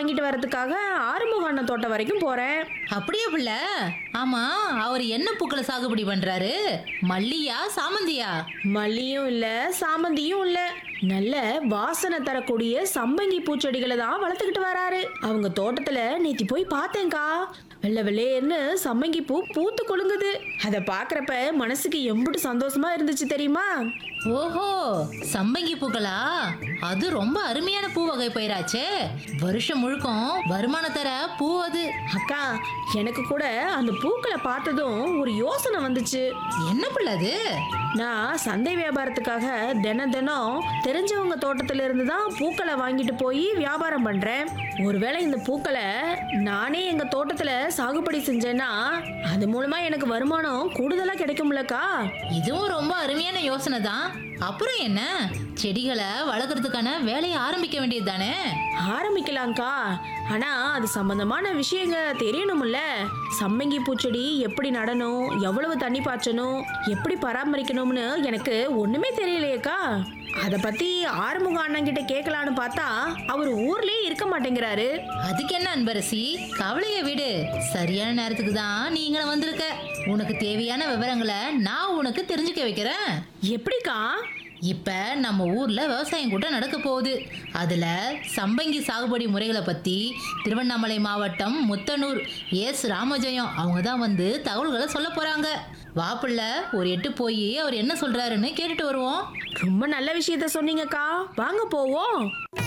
வாங்கிட்டு வரதுக்காக ஆறுமுக அண்ணன் தோட்டம் வரைக்கும் போறேன் அப்படியே புள்ள ஆமா அவர் என்ன பூக்களை சாகுபடி பண்றாரு மல்லியா சாமந்தியா மல்லியும் இல்ல சாமந்தியும் இல்ல நல்ல வாசனை தரக்கூடிய சம்பங்கி பூச்செடிகளை தான் வளர்த்துக்கிட்டு வராரு அவங்க தோட்டத்துல நேத்தி போய் பார்த்தேன்க்கா வெள்ளை வெள்ளேர்னு சம்மங்கி பூ பூத்து குலுங்குது அதை பார்க்கறப்ப மனசுக்கு எம்புட்டு சந்தோஷமா இருந்துச்சு தெரியுமா ஓஹோ சம்பங்கி பூக்களா அது ரொம்ப அருமையான பூ வகை பயிராச்சே வருஷம் முழுக்கும் வருமானம் தர பூ அது அக்கா எனக்கு கூட அந்த பூக்களை பார்த்ததும் ஒரு யோசனை வந்துச்சு என்ன புள்ள அது நான் சந்தை வியாபாரத்துக்காக தினம் தினம் தெரிஞ்சவங்க தோட்டத்துல இருந்து தான் பூக்களை வாங்கிட்டு போய் வியாபாரம் பண்றேன் ஒருவேளை இந்த பூக்களை நானே எங்க தோட்டத்துல சாகுபடி செஞ்சேன்னா அது மூலமா எனக்கு வருமானம் கூடுதலா கிடைக்கும்லக்கா இதுவும் ரொம்ப அருமையான யோசனை தான் அப்புறம் என்ன செடிகளை வளர்க்கறதுக்கான வேலையை ஆரம்பிக்க வேண்டியது தானே ஆரம்பிக்கலாம்க்கா ஆனா அது சம்பந்தமான விஷயங்க தெரியணும்ல சம்மங்கி பூச்செடி எப்படி நடணும் எவ்வளவு தண்ணி பாய்ச்சணும் எப்படி பராமரிக்கணும்னு எனக்கு ஒண்ணுமே தெரியலையேக்கா அதை பத்தி ஆறுமுக அண்ணன் கிட்ட கேட்கலான்னு பார்த்தா அவர் ஊர்லயே இருக்க மாட்டேங்கிறாரு அதுக்கு என்ன அன்பரசி கவலைய விடு சரியான நேரத்துக்கு தான் நீ இங்க வந்திருக்க உனக்கு தேவையான விவரங்களை நான் உனக்கு தெரிஞ்சுக்க வைக்கிறேன் எப்படிக்கா இப்ப நம்ம ஊர்ல விவசாயம் கூட்டம் நடக்க போகுது அதுல சம்பங்கி சாகுபடி முறைகளை பத்தி திருவண்ணாமலை மாவட்டம் முத்தனூர் எஸ் ராமஜெயம் அவங்க தான் வந்து தகவல்களை சொல்ல போறாங்க வாப்புள்ள ஒரு எட்டு போய் அவர் என்ன சொல்றாருன்னு கேட்டுட்டு வருவோம் ரொம்ப நல்ல விஷயத்த சொன்னீங்கக்கா வாங்க போவோம்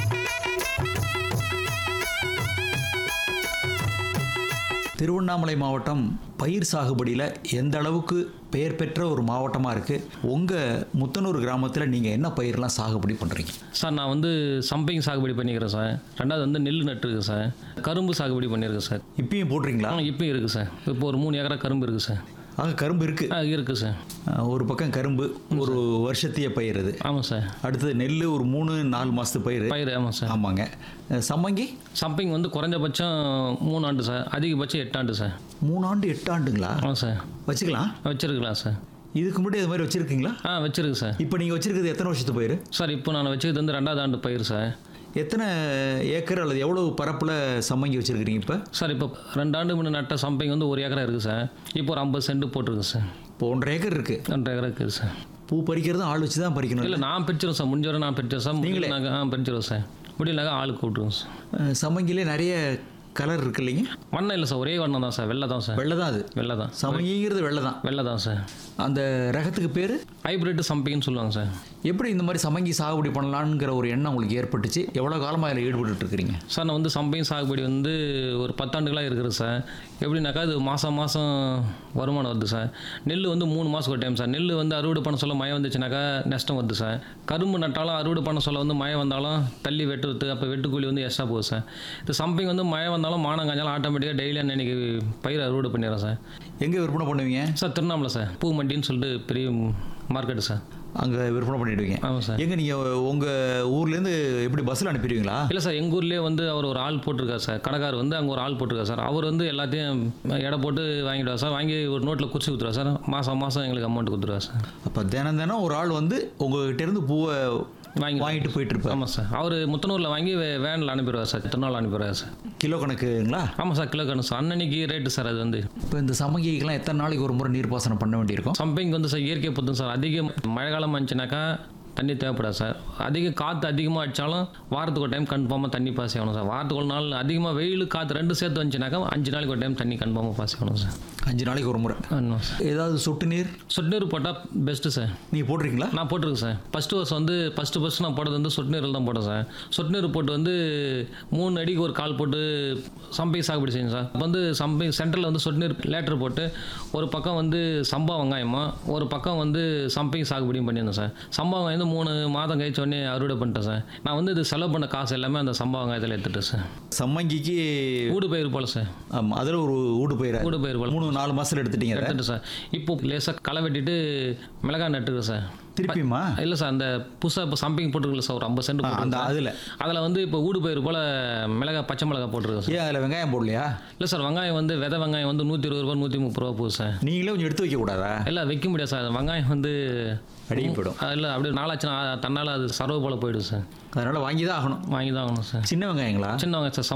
திருவண்ணாமலை மாவட்டம் பயிர் சாகுபடியில் எந்த அளவுக்கு பெயர் பெற்ற ஒரு மாவட்டமாக இருக்குது உங்கள் முத்தனூர் கிராமத்தில் நீங்கள் என்ன பயிரெலாம் சாகுபடி பண்ணுறீங்க சார் நான் வந்து சம்பங்கி சாகுபடி பண்ணிக்கிறேன் சார் ரெண்டாவது வந்து நெல் நட்டுருக்கேன் சார் கரும்பு சாகுபடி பண்ணியிருக்கேன் சார் இப்பயும் போடுறீங்களா ஆ இப்பயும் இருக்குது சார் இப்போ ஒரு மூணு ஏக்கரா கரும்பு இருக்குது சார் அங்கே கரும்பு இருக்குது ஆ இருக்குது சார் ஒரு பக்கம் கரும்பு ஒரு வருஷத்திய பயிர் அது ஆமாம் சார் அடுத்தது நெல் ஒரு மூணு நாலு மாதத்து பயிர் பயிர் ஆமாம் சார் ஆமாங்க அஹ் சம்மங்கி சம்பிங் வந்து குறைஞ்சபட்சம் மூணு ஆண்டு சார் அதிகபட்சம் எட்டு ஆண்டு சார் மூணு ஆண்டு எட்டு ஆண்டுங்களா ஆமாம் சார் வச்சுக்கலாம் வச்சிருக்கலாம் சார் இதுக்கு முன்னாடி இது மாதிரி வச்சுருக்கீங்களா ஆ வச்சிருக்கு சார் இப்போ நீங்கள் வச்சுருக்கிறது எத்தனை வருஷத்து பயிர் சார் இப்போ நான் வச்சது வந்து ரெண்டாவது ஆண்டு பயிர் சார் எத்தனை ஏக்கர் அல்லது எவ்வளவு பரப்பில் சம்மங்கி வச்சுருக்கிறீங்க இப்போ சார் இப்போ ரெண்டு ஆண்டு முன்ன நட்ட சம்பங்கி வந்து ஒரு ஏக்கரா இருக்குது சார் இப்போ ஒரு ஐம்பது சென்ட் போட்டிருக்கு சார் இப்போ ஒன்றரை ஏக்கர் இருக்குது ரெண்டு ஏக்கரா இருக்குது சார் பூ பறிக்கிறதும் ஆள் வச்சு தான் பறிக்கணும் இல்லை நான் பிரிச்சிருவேன் சார் முடிஞ்ச வரை நான் பிரிச்சிருவேன் சார் நீங்களே? முடியலனாக்கா ஆ பிரிச்சிருவேன் சார் முடியலனாக்கா ஆள் கூப்பிட்டுருவோம் சார் அஹ் சம்மங்கிலே நிறைய கலர் இருக்கு இல்லைங்க வண்ணம் இல்லை சார் ஒரே வண்ணம் தான் சார் வெள்ளை தான் சார் வெள்ளை தான் அது வெள்ளை தான் சமங்கிங்கிறது வெள்ளை தான் வெள்ளை தான் சார் அந்த ரகத்துக்கு பேர் ஹைப்ரிட் சம்பிங்னு சொல்லுவாங்க சார் எப்படி இந்த மாதிரி சமங்கி சாகுபடி பண்ணலாங்கிற ஒரு எண்ணம் உங்களுக்கு ஏற்பட்டுச்சு எவ்வளோ காலமாக அதில் ஈடுபட்டு இருக்கிறீங்க சார் நான் வந்து சம்பையும் சாகுபடி வந்து ஒரு பத்தாண்டுகளாக இருக்குது சார் எப்படின்னாக்கா அது மாதம் மாதம் வருமானம் வருது சார் நெல் வந்து மூணு மாதம் ஒரு டைம் சார் நெல் வந்து அறுவடை பண்ண சொல்ல மழை வந்துச்சுனாக்கா நஷ்டம் வருது சார் கரும்பு நட்டாலும் அறுவடை பண்ண சொல்ல வந்து மழை வந்தாலும் தள்ளி வெட்டுறது அப்போ வெட்டுக்கூலி வந்து எக்ஸ்ட்ரா போகுது சார் இது சம்பிங் வந்து மழை வந்தாலும் மானம் காஞ்சாலும் ஆட்டோமேட்டிக்காக டெய்லி அன்னைக்கு பயிர் அறுவடை பண்ணிடுறேன் சார் எங்கே விற்பனை பண்ணுவீங்க சார் திருவண்ணாமலை சார் பூ மண்டின்னு சொல்லிட்டு பெரிய மார்க்கெட்டு சார் அங்கே விற்பனை பண்ணிடுவீங்க ஆமாம் சார் எங்கே நீங்கள் உங்கள் ஊர்லேருந்து எப்படி பஸ்ஸில் அனுப்பிடுவீங்களா இல்லை சார் எங்கள் ஊர்லேயே வந்து அவர் ஒரு ஆள் போட்டிருக்காரு சார் கடைக்கார் வந்து அங்கே ஒரு ஆள் போட்டிருக்காரு சார் அவர் வந்து எல்லாத்தையும் எடை போட்டு வாங்கிடுவார் சார் வாங்கி ஒரு நோட்டில் குறிச்சு கொடுத்துருவார் சார் மாதம் மாதம் எங்களுக்கு அமௌண்ட் கொடுத்துருவார் சார் அப்போ தினம் தினம் ஒரு ஆள் வந்து உங்ககிட்ட இருந்து பூவை வாங்கி வாங்கிட்டு போயிட்டு இருப்பார் ஆமாம் சார் அவர் முத்தனூரில் வாங்கி வே- வேனில் அனுப்பிடுவார் சார் திருநாள் அனுப்பிடுவார் சார் கிலோ கணக்குங்களா ஆமாம் சார் கிலோ கணக்கு சார் அன்னன்னைக்கு ரேட்டு சார் அது வந்து இப்போ இந்த சமங்கிக்கெல்லாம் எத்தனை நாளைக்கு ஒரு முறை நீர்ப்பாசனம் பண்ண வேண்டியிருக்கும் சம்பைங்க வந்து சார் இயற்கை பொறுத்தும் சார் அதிக மழை காலம் வந்துச்சுனாக்கா தண்ணி தேவைப்படாது சார் அதிக காற்று அதிகமாக அடித்தாலும் வாரத்துக்கு ஒரு டைம் கன்ஃபார்மாக தண்ணி பாஸ் ஆகணும் சார் வாரத்துக்கு ஒரு நாள் அதிகமாக வெயில் காற்று ரெண்டு சேர்த்து வந்துச்சுனாக்கா அஞ்சு நாளைக்கு ஒரு டைம் தண்ணி கன்ஃபார்மாக பாஸ் ஆகணும் சார் அஞ்சு நாளைக்கு ஒரு முறை ஆமாம் சார் ஏதாவது சொட்டு நீர் சொட்டு நீர் போட்டால் பெஸ்ட்டு சார் நீங்கள் போட்டிருக்கீங்களா நான் போட்டிருக்கேன் சார் ஃபஸ்ட்டு வருஷம் வந்து ஃபஸ்ட்டு ஃபஸ்ட்டு நான் போட்டது வந்து சொட்டு நீரில் தான் போட்டேன் சார் சொட்டு நீர் போட்டு வந்து மூணு அடிக்கு ஒரு கால் போட்டு சம்பை சாகுபடி செஞ்சேன் சார் அப்போ வந்து சம்பை சென்டரில் வந்து சொட்டு நீர் லேட்டர் போட்டு ஒரு பக்கம் வந்து சம்பா வெங்காயமா ஒரு பக்கம் வந்து சம்பை சாகுபடியும் பண்ணியிருந்தேன் சார் சம்பா வெங்காயம் வந்து மூணு மாதம் கழிச்ச உடனே அறுவடை பண்ணிட்டேன் சார் நான் வந்து இது செலவு பண்ண காசு எல்லாமே அந்த சம்பா வெங்காயத்தில் எடுத்துட்டேன் சார் சம்மங்கிக்கு ஊடு பயிர் போல சார் ஆமாம் அதில் ஒரு ஊடு பயிர் ஊடு பயிர் போல மூணு நாலு மாதத்தில் எடுத்துட்டீங்க அதை எடுத்துட்டு சார் இப்போ லேசாக களை வெட்டிட்டு மிளகாய் நட்டுருக்கேன் சார் திருப்பியுமா இல்லை சார் அந்த புதுசாக இப்போ சம்பிங் போட்டுருக்கல சார் ஒரு ஐம்பது சென்ட் ஆ, அந்த போட்டுருக்கேன் அதில் அதில் வந்து இப்போ ஊடு பயிர் போல் மிளகாய் பச்சை மிளகாய் போட்டிருக்கேன் சார் ஏன் அதில் வெங்காயம் போடலையா இல்லை சார் வெங்காயம் வந்து விதை வெங்காயம் வந்து நூற்றி இருபது ரூபா நூற்றி முப்பது ரூபா போகுது சார் நீங்களே கொஞ்சம் எடுத்து வைக்க கூடாதா இல்லை வைக்க முடியாது சார் வெங்காயம் வந்து அடிக்க போயிடும் இல்லை அப்படியே நாளாச்சுன்னா தன்னால் அது சர்வ போல் போயிடும் சார் அதனால் வாங்கி தான் ஆகணும் வாங்கி தான் ஆகணும் சார் சின்ன வெங்காயங்களா சின்ன வெங்காயம் சார்